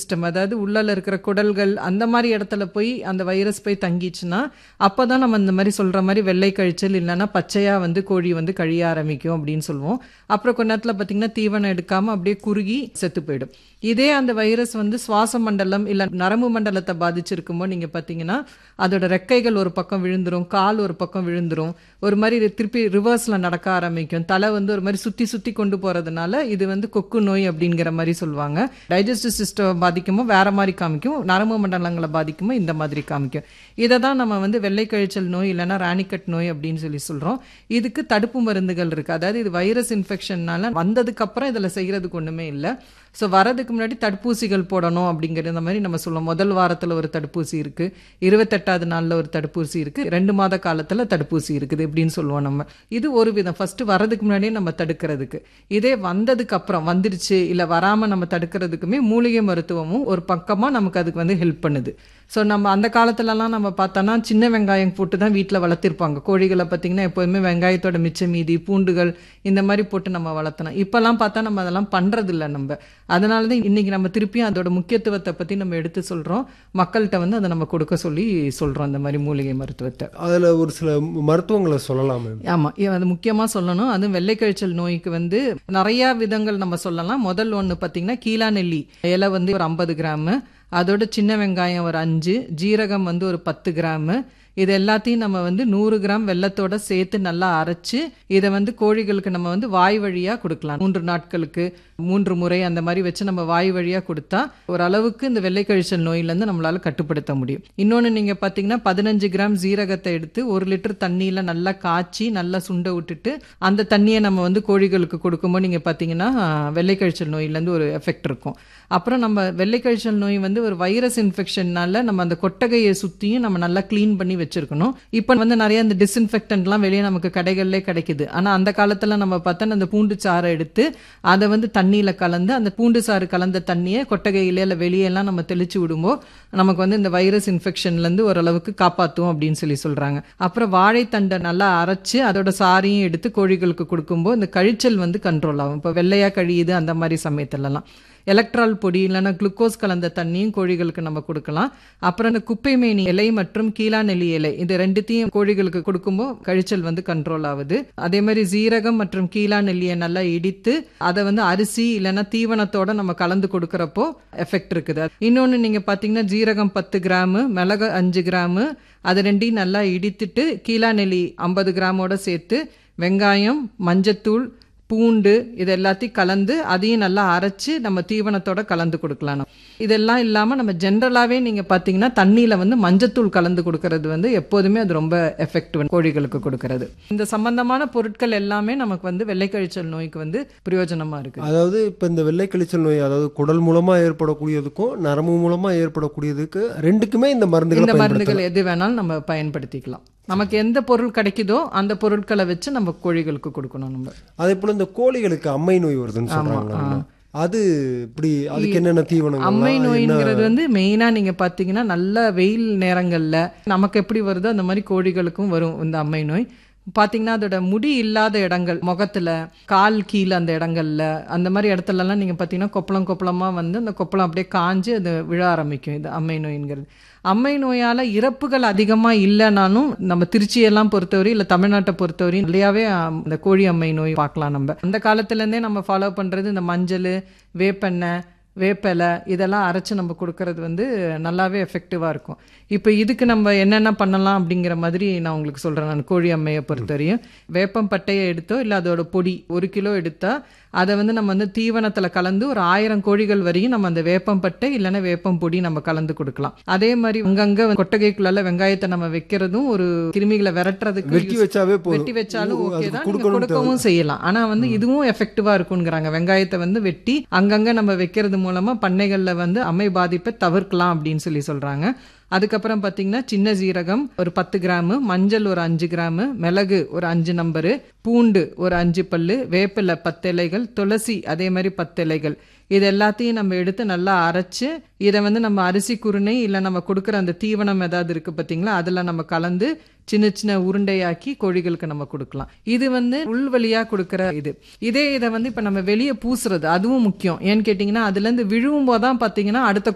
System அதாவது உள்ளல இருக்கிற குடல்கள் அந்த மாதிரி இடத்துல போய் அந்த வைரஸ் போய் தங்கிச்சுன்னா அப்பதான் நம்ம இந்த மாதிரி சொல்ற மாதிரி வெள்ளை கழிச்சல் இல்லைன்னா பச்சையா வந்து கோழி வந்து கழிய ஆரம்பிக்கும் அப்படின்னு சொல்லுவோம் அப்புறம் கொஞ்ச நேரத்துல பாத்தீங்கன்னா தீவனம் எடுக்காம அப்படியே குறுகி செத்து போயிடும் இதே அந்த வைரஸ் வந்து சுவாச மண்டலம் இல்ல நரம்பு மண்டலத்தை பாதிச்சிருக்குமோ நீங்க பாத்தீங்கன்னா அதோட ரெக்கைகள் ஒரு பக்கம் விழுந்துரும் கால் ஒரு பக்கம் விழுந்துரும் ஒரு மாதிரி திருப்பி ரிவர்ஸ்ல நடக்க ஆரம்பிக்கும் தலை வந்து ஒரு மாதிரி சுத்தி சுத்தி கொண்டு போறதுனால இது வந்து கொக்கு நோய் அப்படிங்கிற மாதிரி சொல்லுவாங்க டைஜஸ்டிவ் சிஸ்டம் பாதிக்குமோ வேற மாதிரி காமிக்கும் நரம்பு மண்டலங்களை பாதிக்குமோ இந்த மாதிரி காமிக்கும் இதை தான் நம்ம வந்து வெள்ளை கழிச்சல் நோய் இல்லைன்னா ராணிக்கட் நோய் அப்படின்னு சொல்லி சொல்றோம் இதுக்கு தடுப்பு மருந்துகள் இருக்கு அதாவது இது வைரஸ் இன்ஃபெக்ஷன்னால வந்ததுக்கு அப்புறம் இதுல செய்யறதுக்கு ஒண்ணுமே இல்லை ஸோ வரதுக்கு முன்னாடி தடுப்பூசிகள் போடணும் அப்படிங்கிற இந்த மாதிரி நம்ம சொல்லுவோம் முதல் வாரத்தில் ஒரு தடுப்பூசி இருக்கு இருபத்தெட்டாவது நாளில் ஒரு தடுப்பூசி இருக்கு ரெண்டு மாத காலத்தில் தடுப்பூசி இருக்குது இப்படின்னு சொல்லுவோம் நம்ம இது ஒரு விதம் ஃபர்ஸ்ட் வரதுக்கு முன்னாடியே நம்ம தடுக்கிறதுக்கு இதே வந்ததுக்கு அப்புறம் வந்துருச்சு இல்லை வராமல் நம்ம தடுக்கிறதுக்குமே மூலிகை மருத்துவமும் ஒரு பக்கமாக நமக்கு அதுக்கு வந்து ஹெல்ப் பண்ணுது ஸோ நம்ம அந்த காலத்துலலாம் நம்ம பார்த்தோன்னா சின்ன வெங்காயம் போட்டு தான் வீட்டில் வளர்த்திருப்பாங்க கோழிகளை பார்த்தீங்கன்னா எப்போதுமே வெங்காயத்தோட மிச்ச மீதி பூண்டுகள் இந்த மாதிரி போட்டு நம்ம வளர்த்தணும் இப்போல்லாம் பார்த்தா நம்ம அதெல்லாம் பண்ணுறதில்ல நம்ம அதனால தான் இன்னைக்கு நம்ம திருப்பியும் அதோட முக்கியத்துவத்தை பற்றி நம்ம எடுத்து சொல்கிறோம் மக்கள்கிட்ட வந்து அதை நம்ம கொடுக்க சொல்லி சொல்கிறோம் அந்த மாதிரி மூலிகை மருத்துவத்தை அதுல ஒரு சில மருத்துவங்களை சொல்லலாமே ஆமாம் அது முக்கியமாக சொல்லணும் அதுவும் வெள்ளைக்கழிச்சல் நோய்க்கு வந்து நிறையா விதங்கள் நம்ம சொல்லலாம் முதல் ஒன்று பார்த்தீங்கன்னா கீழா நெல்லி இலை வந்து ஒரு ஐம்பது கிராமு அதோட சின்ன வெங்காயம் ஒரு அஞ்சு ஜீரகம் வந்து ஒரு பத்து கிராமு இது எல்லாத்தையும் நம்ம வந்து நூறு கிராம் வெள்ளத்தோட சேர்த்து நல்லா அரைச்சு இதை வந்து கோழிகளுக்கு நம்ம வந்து வாய் வழியா கொடுக்கலாம் மூன்று நாட்களுக்கு மூன்று முறை அந்த மாதிரி வச்சு நம்ம வாய் வழியா கொடுத்தா ஓரளவுக்கு இந்த வெள்ளைக்கழிச்சல் நோயிலேருந்து நம்மளால கட்டுப்படுத்த முடியும் இன்னொன்று நீங்க பார்த்தீங்கன்னா பதினஞ்சு கிராம் ஜீரகத்தை எடுத்து ஒரு லிட்டர் தண்ணியில நல்லா காய்ச்சி நல்லா சுண்ட விட்டுட்டு அந்த தண்ணியை நம்ம வந்து கோழிகளுக்கு கொடுக்கும்போது நீங்க பார்த்தீங்கன்னா வெள்ளைக்கழிச்சல் நோயிலேருந்து ஒரு எஃபெக்ட் இருக்கும் அப்புறம் நம்ம வெள்ளைக்கழிச்சல் நோய் வந்து ஒரு வைரஸ் இன்ஃபெக்ஷன்னால நம்ம அந்த கொட்டகையை சுற்றியும் நம்ம நல்லா க்ளீன் பண்ணி வச்சிருக்கணும் இப்போ வந்து நிறைய இந்த டிஸ்இன்ஃபெக்டன்ட்லாம் வெளியே நமக்கு கடைகள்லே கிடைக்குது ஆனால் அந்த காலத்தில் நம்ம பார்த்தா அந்த பூண்டு சாறை எடுத்து அதை வந்து தண்ணியில் கலந்து அந்த பூண்டு சாறு கலந்த தண்ணியை கொட்டகையிலே இல்லை வெளியெல்லாம் நம்ம தெளிச்சு விடும்போது நமக்கு வந்து இந்த வைரஸ் இன்ஃபெக்ஷன்லேருந்து ஓரளவுக்கு காப்பாற்றுவோம் அப்படின்னு சொல்லி சொல்கிறாங்க அப்புறம் வாழைத்தண்டை நல்லா அரைச்சு அதோட சாரியும் எடுத்து கோழிகளுக்கு கொடுக்கும்போது இந்த கழிச்சல் வந்து கண்ட்ரோல் ஆகும் இப்போ வெள்ளையாக கழியுது அந்த மாதிரி சமயத்துலலாம் எலக்ட்ரால் பொடி இல்லைன்னா குளுக்கோஸ் கலந்த தண்ணியும் கோழிகளுக்கு நம்ம கொடுக்கலாம் அப்புறம் இந்த குப்பைமேனி இலை மற்றும் கீழா நெல்லி இலை இது ரெண்டுத்தையும் கோழிகளுக்கு கொடுக்கும்போது கழிச்சல் வந்து கண்ட்ரோல் ஆகுது அதே மாதிரி ஜீரகம் மற்றும் கீழா நெல்லியை நல்லா இடித்து அதை வந்து அரிசி இல்லைன்னா தீவனத்தோட நம்ம கலந்து கொடுக்கறப்போ எஃபெக்ட் இருக்குது இன்னொன்று நீங்கள் பார்த்தீங்கன்னா ஜீரகம் பத்து கிராமு மிளகு அஞ்சு கிராமு அது ரெண்டையும் நல்லா இடித்துட்டு கீழா நெல்லி ஐம்பது கிராமோட சேர்த்து வெங்காயம் மஞ்சத்தூள் பூண்டு இது எல்லாத்தையும் கலந்து அதையும் நல்லா அரைச்சு நம்ம தீவனத்தோட கலந்து கொடுக்கலாம் நம்ம. இதெல்லாம் இல்லாமல் நம்ம ஜென்ரலாகவே நீங்கள் பார்த்தீங்கன்னா தண்ணியில் வந்து மஞ்சத்தூள் கலந்து கொடுக்கறது வந்து எப்போதுமே அது ரொம்ப எஃபெக்டிவ் கோழிகளுக்கு கொடுக்கறது இந்த சம்பந்தமான பொருட்கள் எல்லாமே நமக்கு வந்து வெள்ளைக்கழிச்சல் நோய்க்கு வந்து பிரயோஜனமாக இருக்குது அதாவது இப்போ இந்த வெள்ளை கழிச்சல் நோய் அதாவது குடல் மூலமா ஏற்படக்கூடியதுக்கும் நரம்பு மூலமா ஏற்படக்கூடியதுக்கு ரெண்டுக்குமே இந்த மருந்துகளை இந்த பயன்படுத்தலாம் மருந்துகள் எது வேணாலும் நம்ம பயன்படுத்திக்கலாம் நமக்கு எந்த பொருள் கிடைக்குதோ அந்த பொருட்களை வச்சு நம்ம கோழிகளுக்கு கொடுக்கணும் நம்ம அதே போல இந்த கோழிகளுக்கு அம்மை நோய் வருதுன்னு சொல்றாங்க அது இப்படி அதுக்கு என்னென்ன தீவனங்கள் அம்மை நோய்ங்கிறது வந்து மெயினாக நீங்கள் பார்த்தீங்கன்னா நல்ல வெயில் நேரங்களில் நமக்கு எப்படி வருதோ அந்த மாதிரி கோழிகளுக்கும் வரும் இந்த அம்மை நோய் பார்த்தீங்கன்னா அதோட முடி இல்லாத இடங்கள் முகத்துல கால் கீழே அந்த இடங்கள்ல அந்த மாதிரி இடத்துலலாம் நீங்கள் பார்த்தீங்கன்னா கொப்பளம் கொப்பளமாக வந்து அந்த கொப்பளம் அப்படியே காஞ்சு அது விழ ஆரம்பிக்கும் இது அம்மை நோய்ங்கிறது அம்மை நோயால் இறப்புகள் அதிகமாக இல்லைனாலும் நம்ம திருச்சியெல்லாம் பொறுத்தவரை இல்லை தமிழ்நாட்டை பொறுத்தவரை நிறையாவே ஆம், இந்த கோழி அம்மை நோய் பார்க்கலாம் நம்ம அந்த காலத்துலேருந்தே நம்ம ஃபாலோ பண்ணுறது இந்த மஞ்சள் வேப்பெண்ணெய் வேப்பிலை இதெல்லாம் அரைச்சு நம்ம கொடுக்கறது வந்து நல்லாவே எஃபெக்டிவாக இருக்கும் இப்போ இதுக்கு நம்ம என்னென்ன பண்ணலாம் அப்படிங்கிற மாதிரி நான் உங்களுக்கு சொல்கிறேன் நான் கோழி அம்மையை பொறுத்தவரையும் வேப்பம் பட்டையை எடுத்தோ இல்லை அதோட பொடி ஒரு கிலோ எடுத்தா அதை வந்து நம்ம வந்து தீவனத்தில் கலந்து ஒரு ஆயிரம் கோழிகள் வரையும் நம்ம அந்த வேப்பம் பட்டை இல்லைன்னா வேப்பம் பொடி நம்ம கலந்து கொடுக்கலாம் அதே மாதிரி அங்கங்கே கொட்டகைக்குள்ள வெங்காயத்தை நம்ம வைக்கிறதும் ஒரு கிருமிகளை விரட்டுறதுக்கு வெட்டி use- வச்சாவே போதும் வெட்டி வச்சாலும் அதுக்கு ஓகே தான் நீங்க கொடுக்கணும் கொடுக்கவும் செய்யலாம் ஆனா வந்து இதுவும் எஃபெக்டிவா இருக்குங்கிறாங்க வெங்காயத்தை வந்து வெட்டி அங்கங்க நம்ம வைக்கிறது மூலமா பண்ணைகள்ல வந்து அம்மை பாதிப்பை தவிர்க்கலாம் அப்படின்னு சொல்லி சொல்றாங்க அதுக்கப்புறம் பார்த்தீங்கன்னா சின்ன ஜீரகம் ஒரு பத்து கிராமு மஞ்சள் ஒரு அஞ்சு கிராமு மிளகு ஒரு அஞ்சு நம்பரு பூண்டு ஒரு அஞ்சு பல்லு வேப்பிலை பத்து இலைகள் துளசி அதே மாதிரி பத்து இலைகள் இது எல்லாத்தையும் நம்ம எடுத்து நல்லா அரைச்சு இதை வந்து நம்ம அரிசி குருணை இல்லை நம்ம கொடுக்குற அந்த தீவனம் ஏதாவது இருக்கு பார்த்தீங்களா அதில் நம்ம கலந்து சின்ன சின்ன உருண்டையாக்கி கோழிகளுக்கு நம்ம கொடுக்கலாம் இது வந்து உள்வழியா கொடுக்குற இது இதே இதை வந்து இப்போ நம்ம வெளியே பூசுறது அதுவும் முக்கியம் ஏன்னு கேட்டிங்கன்னா அதுலேருந்து விழுவும் போது தான் பார்த்தீங்கன்னா அடுத்த